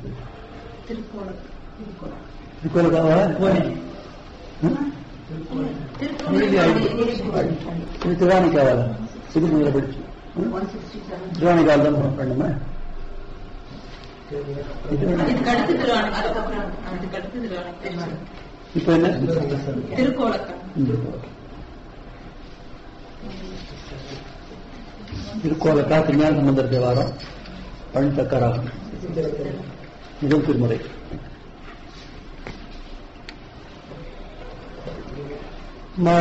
திருக்கோணம் திருக்கோலக்காவா இது திருவாணிக்காவால இது முதல்ல படிச்சு ம்? திருவாணிக்காவல் தான் பண்ணுமா இது வேணும். இதுக்கு அடுத்து திருவாணி அதுக்கப்புறம் அதுக்கு அடுத்து திருவாணி இப்ப என்ன திருக்கோலக்கம் திருக்கோலக்கா திருஞான சம்பந்தர் தேவாரம் பழனித்தக்கராகும் முதல் திருமுறை